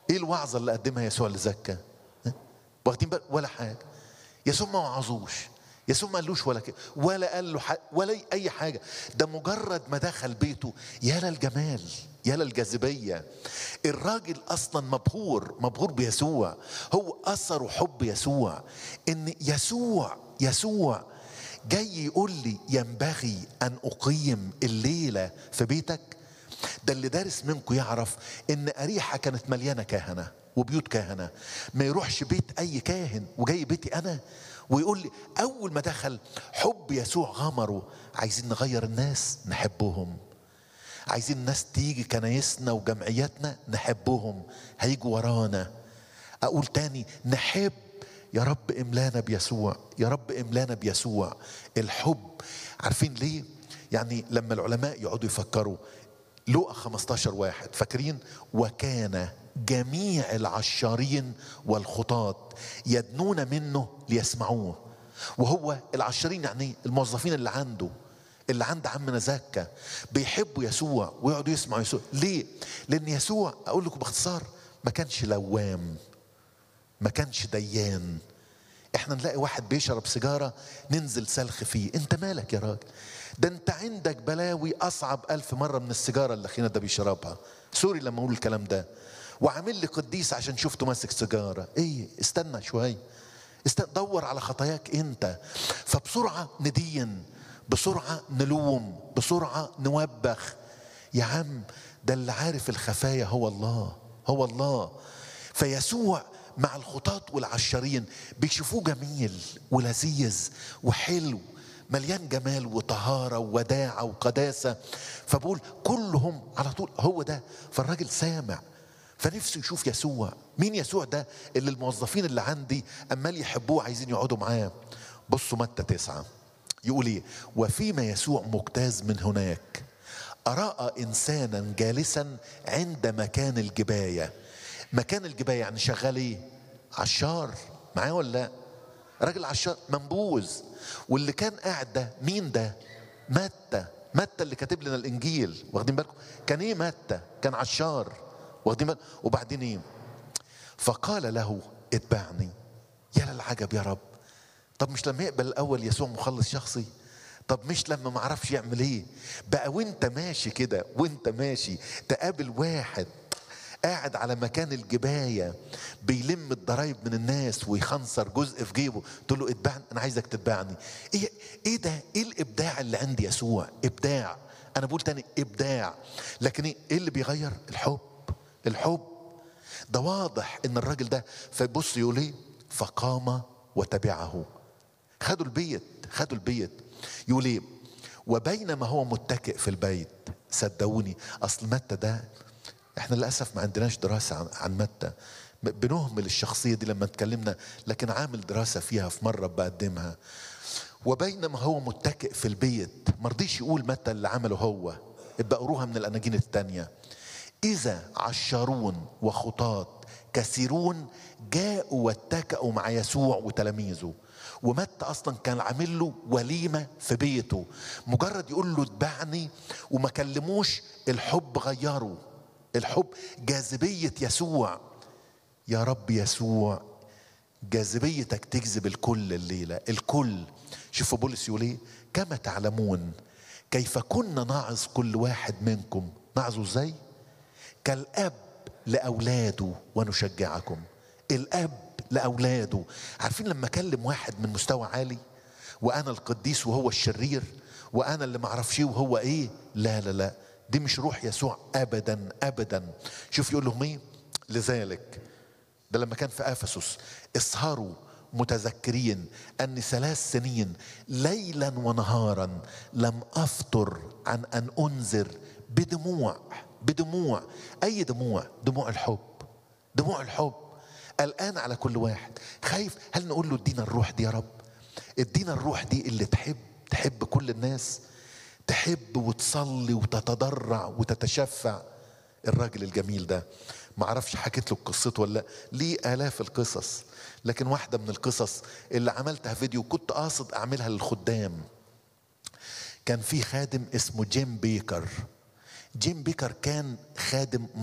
ايه الوعظه اللي قدمها يسوع لزكا ها؟ واخدين بالك ولا حاجه يسوع ما وعظوش يسوع ما قالوش ولا كده ولا قال له حاجة ولا اي حاجه ده مجرد ما دخل بيته يا للجمال يا للجاذبيه الراجل اصلا مبهور مبهور بيسوع هو اثر حب يسوع ان يسوع يسوع جاي يقول لي ينبغي ان اقيم الليله في بيتك ده اللي دارس منكم يعرف ان اريحه كانت مليانه كهنه وبيوت كهنه ما يروحش بيت اي كاهن وجاي بيتي انا ويقول لي اول ما دخل حب يسوع غمره عايزين نغير الناس نحبهم عايزين الناس تيجي كنايسنا وجمعياتنا نحبهم هيجوا ورانا اقول تاني نحب يا رب املانا بيسوع يا رب املانا بيسوع الحب عارفين ليه يعني لما العلماء يقعدوا يفكروا لوقا 15 واحد فاكرين وكان جميع العشارين والخطاة يدنون منه ليسمعوه وهو العشارين يعني الموظفين اللي عنده اللي عند عمنا زكا بيحبوا يسوع ويقعدوا يسمعوا يسوع ليه لان يسوع اقول لكم باختصار ما كانش لوام ما كانش ديان احنا نلاقي واحد بيشرب سيجارة ننزل سلخ فيه انت مالك يا راجل ده انت عندك بلاوي اصعب الف مرة من السيجارة اللي اخينا ده بيشربها سوري لما اقول الكلام ده وعامل لي قديس عشان شفته ماسك سيجارة ايه استنى شوية استنى دور على خطاياك انت فبسرعة ندين بسرعة نلوم بسرعة نوبخ يا عم ده اللي عارف الخفايا هو الله هو الله فيسوع مع الخطاة والعشارين بيشوفوه جميل ولذيذ وحلو مليان جمال وطهارة ووداعة وقداسة فبقول كلهم على طول هو ده فالراجل سامع فنفسه يشوف يسوع مين يسوع ده اللي الموظفين اللي عندي أمال يحبوه عايزين يقعدوا معاه بصوا متى تسعة يقول ايه وفيما يسوع مجتاز من هناك أراء إنسانا جالسا عند مكان الجباية مكان الجباية يعني شغال ايه عشار معاه ولا لا راجل عشار منبوذ واللي كان قاعد ده مين ده متى متى اللي كاتب لنا الانجيل واخدين بالكم كان ايه متى كان عشار واخدين بالكم وبعدين ايه فقال له اتبعني يا للعجب يا رب طب مش لما يقبل الاول يسوع مخلص شخصي طب مش لما ما عرفش يعمل ايه بقى وانت ماشي كده وانت ماشي تقابل واحد قاعد على مكان الجباية بيلم الضرايب من الناس ويخنصر جزء في جيبه تقول له اتبعني انا عايزك تتبعني ايه ايه ده ايه الابداع اللي عند يسوع ابداع انا بقول تاني ابداع لكن ايه, إيه اللي بيغير الحب الحب ده واضح ان الراجل ده فبص يقول ايه فقام وتبعه خدوا البيت خدوا البيت يقول ايه وبينما هو متكئ في البيت صدقوني اصل متى ده احنا للاسف ما عندناش دراسه عن, عن متى بنهمل الشخصيه دي لما اتكلمنا لكن عامل دراسه فيها في مره بقدمها وبينما هو متكئ في البيت ما رضيش يقول متى اللي عمله هو ابقى قروها من الاناجيل الثانيه اذا عشرون وخطاة كثيرون جاءوا واتكأوا مع يسوع وتلاميذه ومتى اصلا كان عامل له وليمه في بيته مجرد يقول له اتبعني وما كلموش الحب غيره الحب جاذبيه يسوع يا رب يسوع جاذبيتك تجذب الكل الليله الكل شوفوا بولس يقول ايه كما تعلمون كيف كنا نعظ كل واحد منكم نعظه ازاي كالاب لاولاده ونشجعكم الاب لاولاده عارفين لما اكلم واحد من مستوى عالي وانا القديس وهو الشرير وانا اللي معرفش ايه وهو ايه لا لا لا دي مش روح يسوع ابدا ابدا شوف يقول لهم ايه لذلك ده لما كان في افسس اسهروا متذكرين اني ثلاث سنين ليلا ونهارا لم افطر عن ان انذر بدموع بدموع اي دموع دموع الحب دموع الحب قلقان على كل واحد خايف هل نقول له ادينا الروح دي يا رب ادينا الروح دي اللي تحب تحب كل الناس تحب وتصلي وتتضرع وتتشفع الراجل الجميل ده ما اعرفش حكيت له قصته ولا ليه الاف القصص لكن واحده من القصص اللي عملتها فيديو كنت قاصد اعملها للخدام كان في خادم اسمه جيم بيكر جيم بيكر كان خادم